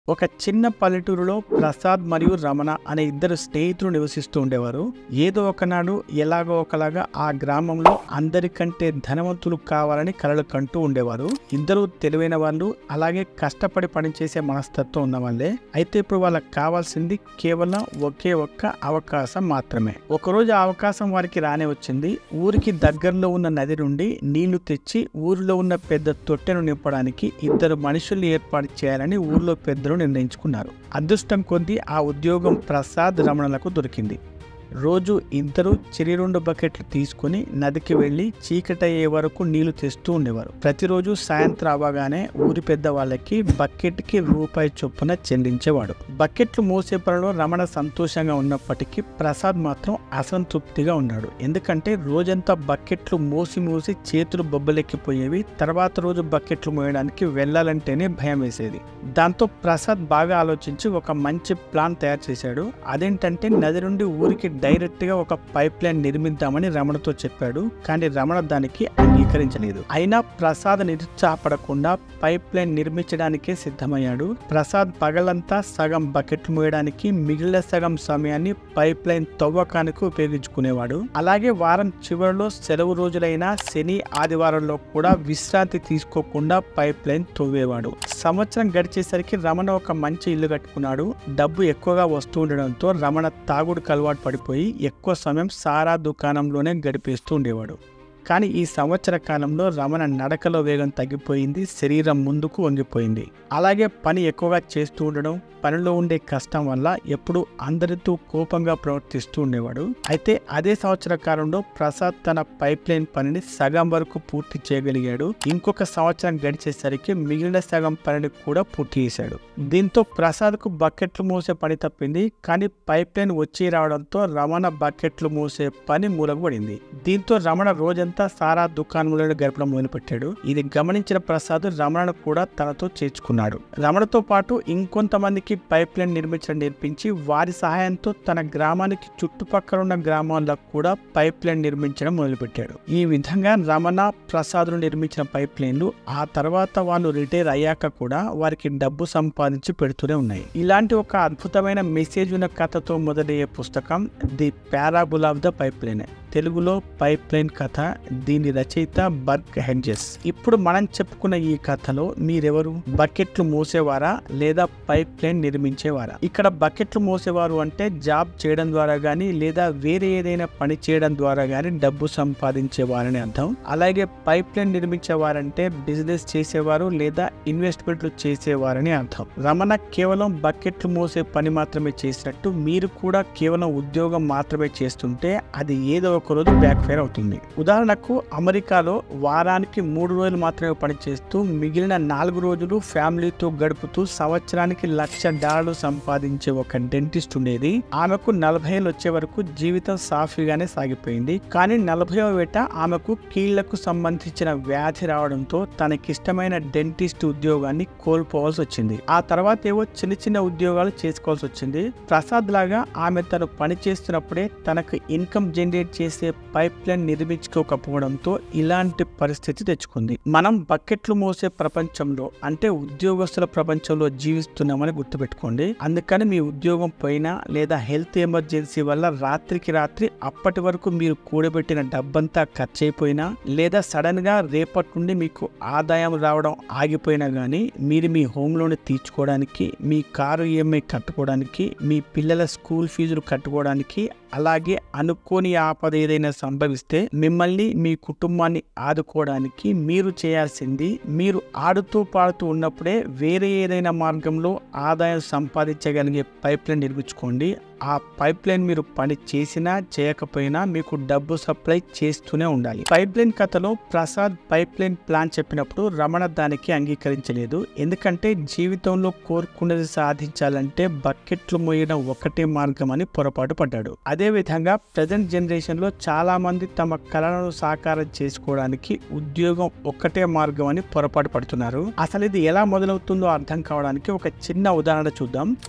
ఒక చిన్న పల్లెటూరులో ప్రసాద్ మరియు రమణ అనే ఇద్దరు స్నేహితులు నివసిస్తూ ఉండేవారు ఏదో ఒకనాడు ఎలాగో ఒకలాగా ఆ గ్రామంలో అందరికంటే ధనవంతులు కావాలని కలలు కంటూ ఉండేవారు ఇద్దరు తెలివైన వాళ్ళు అలాగే కష్టపడి పనిచేసే మనస్తత్వం ఉన్న వాళ్ళే అయితే ఇప్పుడు వాళ్ళకి కావాల్సింది కేవలం ఒకే ఒక్క అవకాశం మాత్రమే ఒకరోజు ఆ అవకాశం వారికి రానే వచ్చింది ఊరికి దగ్గరలో ఉన్న నది నుండి నీళ్లు తెచ్చి ఊరిలో ఉన్న పెద్ద తొట్టెను నింపడానికి ఇద్దరు మనుషుల్ని ఏర్పాటు చేయాలని ఊర్లో పెద్దలు నిర్ణయించుకున్నారు అదృష్టం కొద్దీ ఆ ఉద్యోగం ప్రసాద్ రమణలకు దొరికింది రోజు ఇద్దరు చెరి రెండు బకెట్లు తీసుకుని నదికి వెళ్లి చీకటయ్యే వరకు నీళ్లు తెస్తూ ఉండేవారు ప్రతిరోజు సాయంత్రం అవగానే ఊరి పెద్ద వాళ్ళకి బకెట్కి రూపాయి చొప్పున చెల్లించేవాడు బకెట్లు మోసే పనిలో రమణ సంతోషంగా ఉన్నప్పటికీ ప్రసాద్ మాత్రం అసంతృప్తిగా ఉన్నాడు ఎందుకంటే రోజంతా బకెట్లు మోసి మోసి చేతులు బొబ్బలెక్కిపోయేవి తర్వాత రోజు బకెట్లు మోయడానికి వెళ్ళాలంటేనే భయం వేసేది దాంతో ప్రసాద్ బాగా ఆలోచించి ఒక మంచి ప్లాన్ తయారు చేశాడు అదేంటంటే నది నుండి ఊరికి డైరెక్ట్ గా ఒక పైప్ లైన్ నిర్మిద్దామని రమణతో చెప్పాడు కానీ రమణ దానికి అంగీకరించలేదు అయినా ప్రసాద్ నిరుత్సాహపడకుండా పైప్ లైన్ నిర్మించడానికే సిద్ధమయ్యాడు ప్రసాద్ పగలంతా సగం బకెట్లు మోయడానికి మిగిలిన సగం సమయాన్ని పైప్ లైన్ తవ్వకానికి ఉపయోగించుకునేవాడు అలాగే వారం చివరిలో సెలవు రోజులైన శని ఆదివారంలో కూడా విశ్రాంతి తీసుకోకుండా పైప్ లైన్ తవ్వేవాడు సంవత్సరం గడిచేసరికి రమణ ఒక మంచి ఇల్లు కట్టుకున్నాడు డబ్బు ఎక్కువగా వస్తూ ఉండడంతో రమణ తాగుడుకు అలవాటు పడిపోయి ఎక్కువ సమయం సారా దుకాణంలోనే గడిపేస్తూ ఉండేవాడు కానీ ఈ సంవత్సర కాలంలో రమణ నడకలో వేగం తగ్గిపోయింది శరీరం ముందుకు వంగిపోయింది అలాగే పని ఎక్కువగా చేస్తూ ఉండడం పనిలో ఉండే కష్టం వల్ల ఎప్పుడు అందరితో కోపంగా ప్రవర్తిస్తూ ఉండేవాడు అయితే అదే సంవత్సర కాలంలో ప్రసాద్ తన పైప్ లైన్ పనిని సగం వరకు పూర్తి చేయగలిగాడు ఇంకొక సంవత్సరం గడిచేసరికి మిగిలిన సగం పనిని కూడా పూర్తి చేశాడు దీంతో ప్రసాద్ కు బకెట్లు మోసే పని తప్పింది కానీ పైప్ లైన్ వచ్చి రావడంతో రమణ బకెట్లు మోసే పని మూలకపడింది దీంతో రమణ రోజంతా సారా దుకాణంలో గడపడం మొదలుపెట్టాడు ఇది గమనించిన ప్రసాద్ రమణను కూడా తనతో చేర్చుకున్నాడు రమణతో పాటు ఇంకొంతమందికి పైప్ లైన్ నిర్మించడం నేర్పించి వారి సహాయంతో తన గ్రామానికి చుట్టుపక్కల ఉన్న గ్రామాలకు కూడా పైప్ లైన్ నిర్మించడం మొదలుపెట్టాడు ఈ విధంగా రమణ ప్రసాద్ను నిర్మించిన పైప్ లైన్లు ఆ తర్వాత వాళ్ళు రిటైర్ అయ్యాక కూడా వారికి డబ్బు సంపాదించి పెడుతూనే ఉన్నాయి ఇలాంటి ఒక అద్భుతమైన మెసేజ్ ఉన్న కథతో మొదలయ్యే పుస్తకం the parable of the pipeline తెలుగులో పైప్ లైన్ కథ దీని రచయిత బర్క్ హెడ్జెస్ ఇప్పుడు మనం చెప్పుకున్న ఈ కథలో మీరెవరు బకెట్లు మోసేవారా లేదా పైప్ లైన్ నిర్మించేవారా ఇక్కడ బకెట్లు మోసేవారు అంటే జాబ్ చేయడం ద్వారా గానీ లేదా వేరే ఏదైనా పని చేయడం ద్వారా గానీ డబ్బు సంపాదించేవారని అర్థం అలాగే పైప్ లైన్ నిర్మించేవారంటే బిజినెస్ చేసేవారు లేదా ఇన్వెస్ట్మెంట్లు చేసేవారని అర్థం రమణ కేవలం బకెట్లు మోసే పని మాత్రమే చేసినట్టు మీరు కూడా కేవలం ఉద్యోగం మాత్రమే చేస్తుంటే అది ఏదో ఒక రోజు బ్యాక్ ఫైర్ అవుతుంది ఉదాహరణకు అమెరికాలో వారానికి మూడు రోజులు మాత్రమే పనిచేస్తూ మిగిలిన నాలుగు రోజులు ఫ్యామిలీతో గడుపుతూ సంవత్సరానికి లక్ష డాలర్లు సంపాదించే ఒక డెంటిస్ట్ ఉండేది ఆమెకు నలభై ఏళ్ళు వచ్చే వరకు జీవితం సాఫీగానే సాగిపోయింది కానీ నలభైవ వేట ఆమెకు కీళ్లకు సంబంధించిన వ్యాధి రావడంతో తనకిష్టమైన డెంటిస్ట్ ఉద్యోగాన్ని కోల్పోవాల్సి వచ్చింది ఆ తర్వాత ఏవో చిన్న చిన్న ఉద్యోగాలు చేసుకోవాల్సి వచ్చింది ప్రసాద్ లాగా ఆమె తను పని చేస్తున్నప్పుడే తనకు ఇన్కమ్ జనరేట్ చేసే పైప్ లైన్ నిర్మించుకోకపోవడంతో ఇలాంటి పరిస్థితి తెచ్చుకుంది మనం బకెట్లు మోసే ప్రపంచంలో అంటే ఉద్యోగస్తుల ప్రపంచంలో జీవిస్తున్నామని గుర్తుపెట్టుకోండి అందుకని మీ ఉద్యోగం పోయినా లేదా హెల్త్ ఎమర్జెన్సీ వల్ల రాత్రికి రాత్రి అప్పటి వరకు మీరు కూడబెట్టిన డబ్బంతా ఖర్చు అయిపోయినా లేదా సడన్ గా రేపటి నుండి మీకు ఆదాయం రావడం ఆగిపోయినా కానీ మీరు మీ హోమ్ లోన్ తీర్చుకోవడానికి మీ కారు ఈఎంఐ కట్టుకోవడానికి మీ పిల్లల స్కూల్ ఫీజులు కట్టుకోవడానికి అలాగే అనుకోని ఆపద ఏదైనా సంభవిస్తే మిమ్మల్ని మీ కుటుంబాన్ని ఆదుకోవడానికి మీరు చేయాల్సింది మీరు ఆడుతూ పాడుతూ ఉన్నప్పుడే వేరే ఏదైనా మార్గంలో ఆదాయం సంపాదించగలిగే పైప్ లైన్ నిర్మించుకోండి ఆ పైప్ లైన్ మీరు పని చేసినా చేయకపోయినా మీకు డబ్బు సప్లై చేస్తూనే ఉండాలి పైప్ లైన్ కథలో ప్రసాద్ పైప్ లైన్ ప్లాన్ చెప్పినప్పుడు రమణ దానికి అంగీకరించలేదు ఎందుకంటే జీవితంలో కోరుకున్నది సాధించాలంటే బకెట్లు మోయడం ఒకటే మార్గం అని పొరపాటు పడ్డాడు అదే విధంగా ప్రజెంట్ జనరేషన్ లో చాలా మంది తమ కళలను సాకారం చేసుకోవడానికి ఉద్యోగం ఒక్కటే మార్గం అని పొరపాటు పడుతున్నారు అసలు ఇది ఎలా మొదలవుతుందో అర్థం కావడానికి ఒక చిన్న ఉదాహరణ చూద్దాం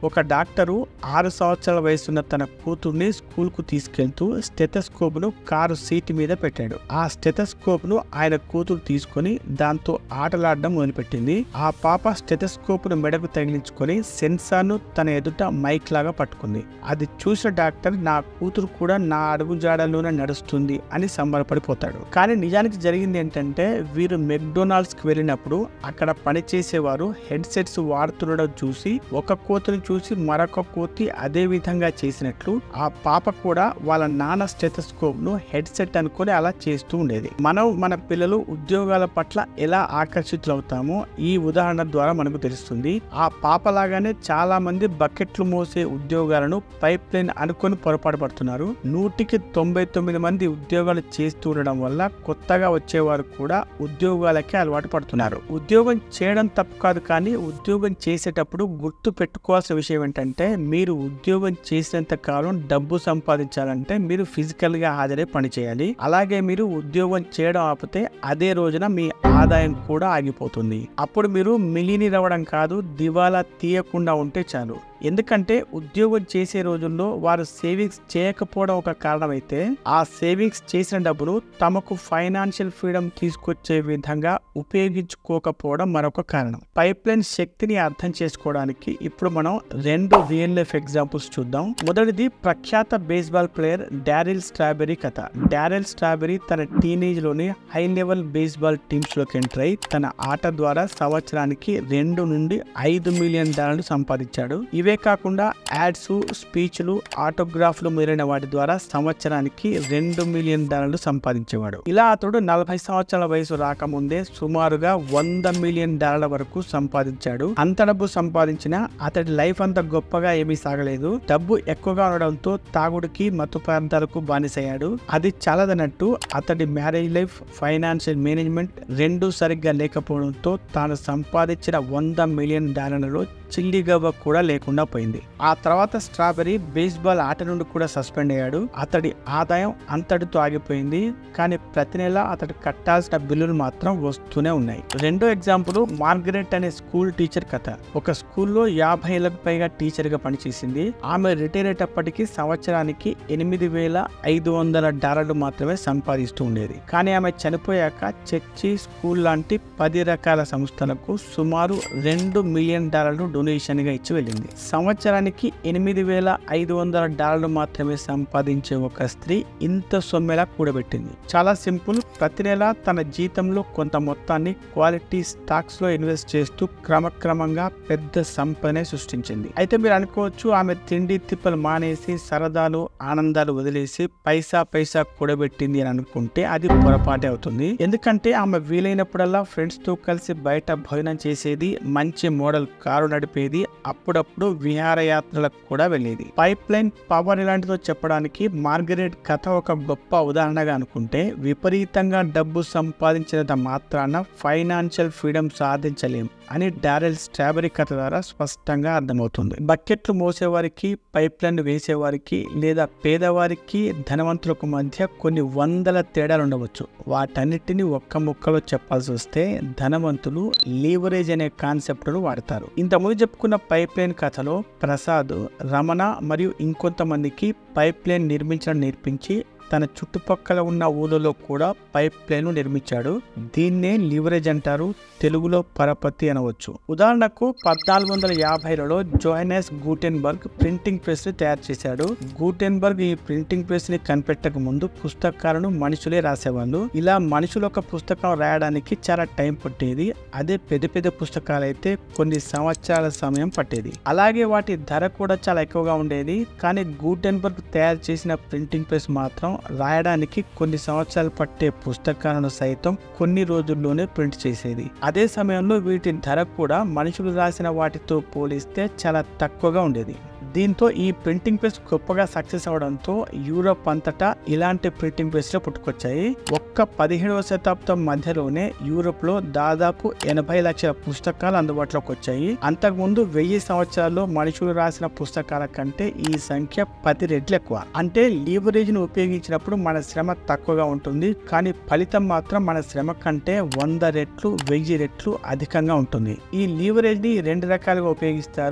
ఒక డాక్టరు ఆరు సంవత్సరాల వయసున్న తన కూతుర్ని స్కూల్ కు తీసుకెళ్తూ స్టెథస్కోప్ ను కారు సీట్ మీద పెట్టాడు ఆ స్టెథస్కోప్ ను ఆయన కూతురు తీసుకొని దాంతో ఆటలాడడం మొదలుపెట్టింది ఆ పాప స్టెథస్కోప్ ను మెడకు తగిలించుకొని సెన్సార్ ను తన ఎదుట మైక్ లాగా పట్టుకుంది అది చూసిన డాక్టర్ నా కూతురు కూడా నా అడుగు జాడలోనే నడుస్తుంది అని సంబరపడిపోతాడు కానీ నిజానికి జరిగింది ఏంటంటే వీరు మెక్డొనాల్డ్స్ కి వెళ్ళినప్పుడు అక్కడ పనిచేసేవారు హెడ్ సెట్స్ వాడుతుండడం చూసి ఒక కోతిని చూసి మరొక కోతి అదే విధంగా చేసినట్లు ఆ పాప కూడా వాళ్ళ నాన్న స్టెథస్కోప్ ను హెడ్ సెట్ అనుకొని అలా చేస్తూ ఉండేది మనం మన పిల్లలు ఉద్యోగాల పట్ల ఎలా ఆకర్షితులవుతామో ఈ ఉదాహరణ ద్వారా మనకు తెలుస్తుంది ఆ పాప లాగానే చాలా మంది బకెట్లు మోసే ఉద్యోగాలను పైప్ లైన్ అనుకొని పొరపాటు పడుతున్నారు నూటికి తొంభై తొమ్మిది మంది ఉద్యోగాలు చేస్తూ ఉండడం వల్ల కొత్తగా వచ్చేవారు కూడా ఉద్యోగాలకే అలవాటు పడుతున్నారు ఉద్యోగం చేయడం తప్పు కాదు కానీ ఉద్యోగం చేసేటప్పుడు గుర్తు పెట్టుకోవాల్సిన విషయం ఏంటంటే మీరు ఉద్యోగం చేసినంత కాలం డబ్బు సంపాదించాలంటే మీరు ఫిజికల్ గా హాజరై పని చేయాలి అలాగే మీరు ఉద్యోగం చేయడం ఆపితే అదే రోజున మీ ఆదాయం కూడా ఆగిపోతుంది అప్పుడు మీరు మిలీని అవ్వడం కాదు దివాలా తీయకుండా ఉంటే చాలు ఎందుకంటే ఉద్యోగం చేసే రోజుల్లో వారు సేవింగ్స్ చేయకపోవడం ఒక కారణమైతే ఆ సేవింగ్స్ చేసిన డబ్బును తమకు ఫైనాన్షియల్ ఫ్రీడమ్ తీసుకొచ్చే విధంగా ఉపయోగించుకోకపోవడం మరొక కారణం పైప్ లైన్ శక్తిని అర్థం చేసుకోవడానికి ఇప్పుడు మనం రెండు రియల్ లైఫ్ ఎగ్జాంపుల్స్ చూద్దాం మొదటిది ప్రఖ్యాత బేస్బాల్ ప్లేయర్ డారిల్ స్ట్రాబెరీ కథ డారిల్ స్ట్రాబెరీ తన టీనేజ్ లోని హై లెవెల్ బేస్బాల్ టీమ్స్ లోకి ఎంటర్ అయి తన ఆట ద్వారా సంవత్సరానికి రెండు నుండి ఐదు మిలియన్ డాలర్లు సంపాదించాడు ఇవే కాకుండా యాడ్స్ స్పీచ్లు ఆటోగ్రాఫ్లు మొదలైన వాటి ద్వారా సంవత్సరానికి రెండు మిలియన్ డాలర్లు సంపాదించేవాడు ఇలా అతడు నలభై సంవత్సరాల వయసు రాకముందే సుమారుగా వంద మిలియన్ డాలర్ల వరకు సంపాదించాడు అంత డబ్బు సంపాదించిన అతడి లైఫ్ అంత గొప్పగా ఏమీ సాగలేదు డబ్బు ఎక్కువగా ఉండడంతో తాగుడికి మత్తు పదార్థాలకు బానిసయ్యాడు అది చాలదన్నట్టు అతడి మ్యారేజ్ లైఫ్ ఫైనాన్షియల్ మేనేజ్మెంట్ రెండు సరిగ్గా లేకపోవడంతో తాను సంపాదించిన వంద మిలియన్ డాలర్లలో చిల్లి గవ్వ కూడా లేకుండా పోయింది ఆ తర్వాత స్ట్రాబెరీ బేస్బాల్ ఆట నుండి కూడా సస్పెండ్ అయ్యాడు అతడి ఆదాయం అంతటితో ఆగిపోయింది కానీ ప్రతి నెల అతడు కట్టాల్సిన బిల్లులు మాత్రం వస్తూనే ఉన్నాయి రెండో ఎగ్జాంపుల్ మార్గరెట్ అనే స్కూల్ టీచర్ కథ ఒక స్కూల్లో యాభై ఏళ్లకు పైగా టీచర్ గా పనిచేసింది ఆమె రిటైర్ అయ్యేటప్పటికి సంవత్సరానికి ఎనిమిది వేల ఐదు వందల డాలర్లు మాత్రమే సంపాదిస్తూ ఉండేది కానీ ఆమె చనిపోయాక చర్చి స్కూల్ లాంటి పది రకాల సంస్థలకు సుమారు రెండు మిలియన్ డాలర్లు డొనేషన్ గా ఇచ్చి వెళ్ళింది సంవత్సరానికి ఎనిమిది వేల ఐదు వందల డాలర్లు మాత్రమే సంపాదించే ఒక స్త్రీ ఇంత సొమ్మెలా కూడబెట్టింది చాలా సింపుల్ ప్రతి నెల తన జీతంలో కొంత మొత్తాన్ని క్వాలిటీ స్టాక్స్ లో ఇన్వెస్ట్ చేస్తూ క్రమక్రమంగా పెద్ద సంపదనే సృష్టించింది అయితే మీరు అనుకోవచ్చు ఆమె తిండి తిప్పలు మానేసి సరదాలు ఆనందాలు వదిలేసి పైసా పైసా కూడబెట్టింది అని అనుకుంటే అది పొరపాటే అవుతుంది ఎందుకంటే ఆమె వీలైనప్పుడల్లా ఫ్రెండ్స్ తో కలిసి బయట భోజనం చేసేది మంచి మోడల్ కారు నడిపేది అప్పుడప్పుడు విహారయాత్రలకు కూడా వెళ్ళేది పైప్ లైన్ పవర్ ఇలాంటిదో చెప్పడానికి మార్గరెట్ కథ ఒక గొప్ప ఉదాహరణగా అనుకుంటే విపరీతంగా డబ్బు సంపాదించినంత మాత్రాన ఫైనాన్షియల్ ఫ్రీడమ్ సాధించలేం అని డారెల్ స్ట్రాబెరీ కథ ద్వారా స్పష్టంగా అర్థమవుతుంది బకెట్లు మోసేవారికి పైప్ లైన్ వేసేవారికి లేదా పేదవారికి ధనవంతులకు మధ్య కొన్ని వందల తేడాలు ఉండవచ్చు వాటన్నిటిని ఒక్క ముక్కలో చెప్పాల్సి వస్తే ధనవంతులు లీవరేజ్ అనే కాన్సెప్ట్ను వాడతారు ఇంతకుముందు చెప్పుకున్న పైప్ లైన్ కథలో ప్రసాద్ రమణ మరియు ఇంకొంతమందికి పైప్ లైన్ నిర్మించడం నేర్పించి తన చుట్టుపక్కల ఉన్న ఊళ్ళలో కూడా పైప్ లైన్ నిర్మించాడు దీన్నే లివరేజ్ అంటారు తెలుగులో పరపతి అనవచ్చు ఉదాహరణకు పద్నాలుగు వందల యాభైలలో జోహెనెస్ గూటెన్బర్గ్ ప్రింటింగ్ ప్రెస్ ని తయారు చేశాడు గూటెన్బర్గ్ ఈ ప్రింటింగ్ ప్రెస్ ని కనిపెట్టక ముందు పుస్తకాలను మనుషులే రాసేవాళ్ళు ఇలా మనుషులు ఒక పుస్తకం రాయడానికి చాలా టైం పట్టేది అదే పెద్ద పెద్ద పుస్తకాలు అయితే కొన్ని సంవత్సరాల సమయం పట్టేది అలాగే వాటి ధర కూడా చాలా ఎక్కువగా ఉండేది కానీ గూటెన్బర్గ్ తయారు చేసిన ప్రింటింగ్ ప్రెస్ మాత్రం రాయడానికి కొన్ని సంవత్సరాలు పట్టే పుస్తకాలను సైతం కొన్ని రోజుల్లోనే ప్రింట్ చేసేది అదే సమయంలో వీటి ధర కూడా మనుషులు రాసిన వాటితో పోలిస్తే చాలా తక్కువగా ఉండేది దీంతో ఈ ప్రింటింగ్ ప్రెస్ గొప్పగా సక్సెస్ అవడంతో యూరోప్ అంతటా ఇలాంటి ప్రింటింగ్ ప్రెస్లు పుట్టుకొచ్చాయి ఒక్క పదిహేడవ శతాబ్దం మధ్యలోనే యూరోప్ లో దాదాపు ఎనభై లక్షల పుస్తకాలు అందుబాటులోకి వచ్చాయి అంతకుముందు వెయ్యి సంవత్సరాల్లో మనుషులు రాసిన పుస్తకాల కంటే ఈ సంఖ్య పది రెట్లు ఎక్కువ అంటే లీవరేజ్ ను ఉపయోగించినప్పుడు మన శ్రమ తక్కువగా ఉంటుంది కానీ ఫలితం మాత్రం మన శ్రమ కంటే వంద రెట్లు వెయ్యి రెట్లు అధికంగా ఉంటుంది ఈ లీవరేజ్ ని రెండు రకాలుగా ఉపయోగిస్తారు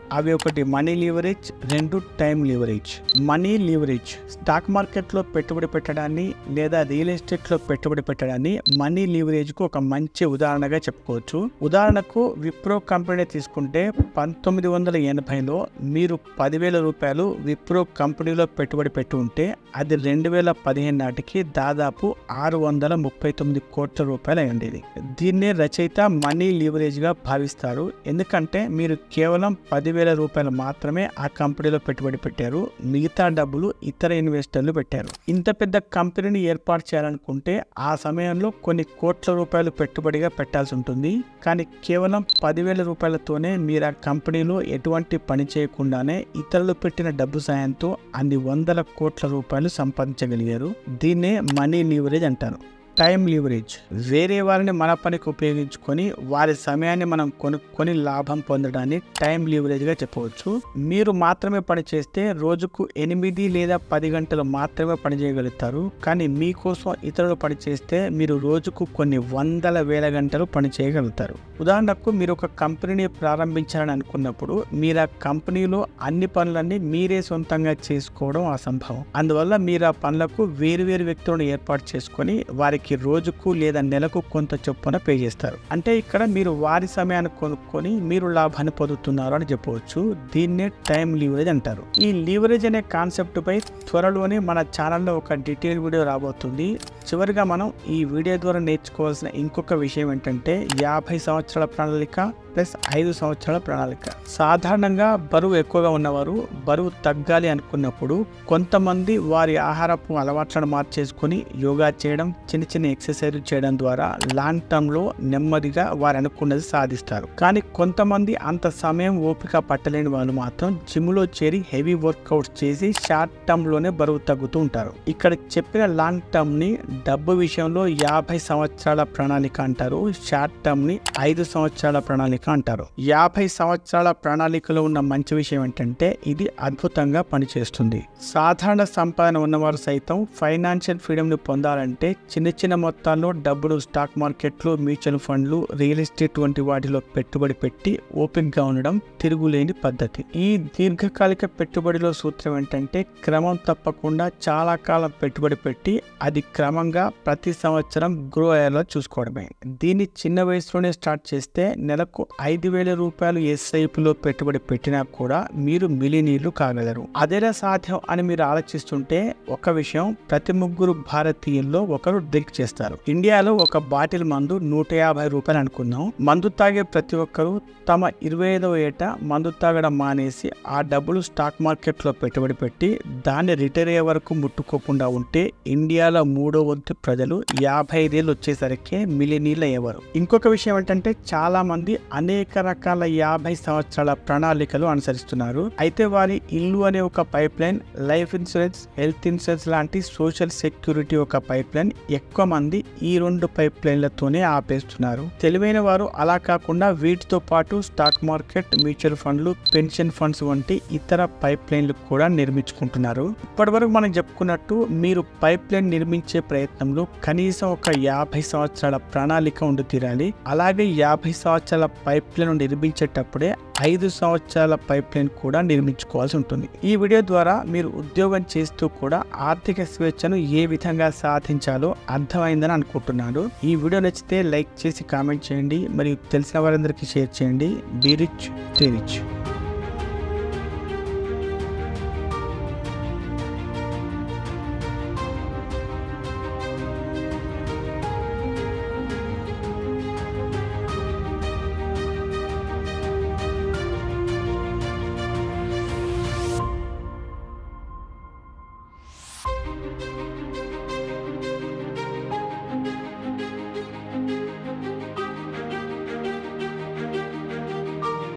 అవి ఒకటి మనీ లీవరేజ్ రెండు time leverage money leverage stock మార్కెట్లో పెట్టుబడి పెట్టడాన్ని లేదా రియల్ ఎస్టేట్లో పెట్టుబడి పెట్టడాన్ని మనీ లీవరేజ్ కు ఒక మంచి ఉదాహరణగా చెప్పుకోవచ్చు ఉదాహరణకు విప్రో కంపెనీ తీసుకుంటే పంతొమ్మిది వందల ఎనభైలో మీరు పదివేల రూపాయలు విప్రో కంపెనీలో పెట్టుబడి పెట్టి ఉంటే అది రెండు వేల పదిహేను నాటికి దాదాపు ఆరు వందల ముప్పై తొమ్మిది కోట్ల రూపాయలు అయి ఉండేది దీన్నే రచయిత మనీ లీవరేజ్ గా భావిస్తారు ఎందుకంటే మీరు కేవలం పదివేల రూపాయలు మాత్రమే ఆ కంపెనీలో పెట్టుబడి పెట్టారు మిగతా డబ్బులు ఇతర ఇన్వెస్టర్లు పెట్టారు ఇంత పెద్ద కంపెనీని ఏర్పాటు చేయాలనుకుంటే ఆ సమయంలో కొన్ని కోట్ల రూపాయలు పెట్టుబడిగా పెట్టాల్సి ఉంటుంది కానీ కేవలం పదివేల రూపాయలతోనే మీరు ఆ కంపెనీలో ఎటువంటి పని చేయకుండానే ఇతరులు పెట్టిన డబ్బు సాయంతో అన్ని వందల కోట్ల రూపాయలు సంపాదించగలిగారు దీన్నే మనీ లీవరేజ్ అంటారు టైం లీవరేజ్ వేరే వారిని మన పనికి ఉపయోగించుకొని వారి సమయాన్ని మనం కొనుక్కొని లాభం పొందడాన్ని టైం లీవరేజ్గా చెప్పవచ్చు మీరు మాత్రమే పని చేస్తే రోజుకు ఎనిమిది లేదా పది గంటలు మాత్రమే పని చేయగలుగుతారు కానీ మీకోసం ఇతరులు పని చేస్తే మీరు రోజుకు కొన్ని వందల వేల గంటలు పని చేయగలుగుతారు ఉదాహరణకు మీరు ఒక కంపెనీని ప్రారంభించాలని అనుకున్నప్పుడు మీరు ఆ కంపెనీలో అన్ని పనులన్నీ మీరే సొంతంగా చేసుకోవడం అసంభవం అందువల్ల మీరు ఆ పనులకు వేరు వేరు వ్యక్తులను ఏర్పాటు చేసుకొని వారికి రోజుకు లేదా నెలకు కొంత చొప్పున పే చేస్తారు అంటే ఇక్కడ మీరు వారి సమయాన్ని కొనుక్కొని మీరు లాభాన్ని పొందుతున్నారు అని చెప్పవచ్చు దీన్నే టైం లీవరేజ్ అంటారు ఈ లీవరేజ్ అనే కాన్సెప్ట్ పై త్వరలోనే మన ఛానల్లో ఒక డీటెయిల్ వీడియో రాబోతుంది చివరిగా మనం ఈ వీడియో ద్వారా నేర్చుకోవాల్సిన ఇంకొక విషయం ఏంటంటే యాభై సంవత్సరాల ప్రణాళిక ప్లస్ ఐదు సంవత్సరాల ప్రణాళిక సాధారణంగా బరువు ఎక్కువగా ఉన్నవారు బరువు తగ్గాలి అనుకున్నప్పుడు కొంతమంది వారి ఆహారపు అలవాట్లను మార్చేసుకొని యోగా చేయడం చిన్న చిన్న ఎక్సర్సైజ్ చేయడం ద్వారా లాంగ్ టర్మ్లో నెమ్మదిగా వారు అనుకున్నది సాధిస్తారు కానీ కొంతమంది అంత సమయం ఓపిక పట్టలేని వాళ్ళు మాత్రం జిమ్లో చేరి హెవీ వర్కౌట్స్ చేసి షార్ట్ టర్మ్లోనే బరువు తగ్గుతూ ఉంటారు ఇక్కడ చెప్పిన లాంగ్ టర్మ్ని డబ్బు విషయంలో యాభై సంవత్సరాల ప్రణాళిక అంటారు షార్ట్ టర్మ్ని ఐదు సంవత్సరాల ప్రణాళిక అంటారు యాభై సంవత్సరాల ప్రణాళికలో ఉన్న మంచి విషయం ఏంటంటే ఇది అద్భుతంగా పనిచేస్తుంది సాధారణ సంపాదన ఉన్నవారు సైతం ఫైనాన్షియల్ ఫ్రీడమ్ ని పొందాలంటే చిన్న చిన్న మొత్తాల్లో డబ్బులు స్టాక్ మార్కెట్లు మ్యూచువల్ ఫండ్లు రియల్ ఎస్టేట్ వంటి వాటిలో పెట్టుబడి పెట్టి ఓపిక్ గా ఉండడం తిరుగులేని పద్ధతి ఈ దీర్ఘకాలిక పెట్టుబడిలో సూత్రం ఏంటంటే క్రమం తప్పకుండా చాలా కాలం పెట్టుబడి పెట్టి అది క్రమంగా ప్రతి సంవత్సరం గ్రో అయ్యేలా చూసుకోవడమే దీన్ని చిన్న వయసులోనే స్టార్ట్ చేస్తే నెలకు ఐదు వేల రూపాయలు ఎస్ఐపిలో పెట్టుబడి పెట్టినా కూడా మీరు మిలినీర్లు కాగలరు అదేలా సాధ్యం అని మీరు ఆలోచిస్తుంటే ఒక విషయం ప్రతి ముగ్గురు భారతీయుల్లో ఒకరు డ్రింక్ చేస్తారు ఇండియాలో ఒక బాటిల్ మందు నూట యాభై రూపాయలు అనుకుందాం మందు తాగే ప్రతి ఒక్కరూ తమ ఇరవై ఐదవ ఏట మందు తాగడం మానేసి ఆ డబ్బులు స్టాక్ మార్కెట్లో పెట్టుబడి పెట్టి దాన్ని రిటైర్ అయ్యే వరకు ముట్టుకోకుండా ఉంటే ఇండియాలో మూడో వంతు ప్రజలు యాభై ఐదేళ్ళు వచ్చేసరికి మిలినీళ్ళు అయ్యేవారు ఇంకొక విషయం ఏంటంటే చాలా మంది అనేక రకాల యాభై సంవత్సరాల ప్రణాళికలు అనుసరిస్తున్నారు అయితే వారి ఇల్లు అనే ఒక pipeline life insurance health insurance లాంటి సోషల్ సెక్యూరిటీ ఒక పైప్ లైన్ ఎక్కువ మంది ఈ రెండు పైప్ లైన్లతోనే ఆపేస్తున్నారు తెలివైన వారు అలా కాకుండా వీటితో పాటు స్టాక్ మార్కెట్ మ్యూచువల్ ఫండ్లు పెన్షన్ ఫండ్స్ వంటి ఇతర పైప్ లైన్లు కూడా నిర్మించుకుంటున్నారు ఇప్పటివరకు మనం చెప్పుకున్నట్టు మీరు పైప్ లైన్ నిర్మించే ప్రయత్నంలో కనీసం ఒక యాభై సంవత్సరాల ప్రణాళిక ఉండి తీరాలి అలాగే యాభై సంవత్సరాల పైప్ లైన్ నిర్మించేటప్పుడే ఐదు సంవత్సరాల పైప్ లైన్ కూడా నిర్మించుకోవాల్సి ఉంటుంది ఈ వీడియో ద్వారా మీరు ఉద్యోగం చేస్తూ కూడా ఆర్థిక స్వేచ్ఛను ఏ విధంగా సాధించాలో అర్థమైందని అనుకుంటున్నాను ఈ వీడియో నచ్చితే లైక్ చేసి కామెంట్ చేయండి మరియు తెలిసిన వారందరికీ షేర్ చేయండి బీ రిచ్ రిచ్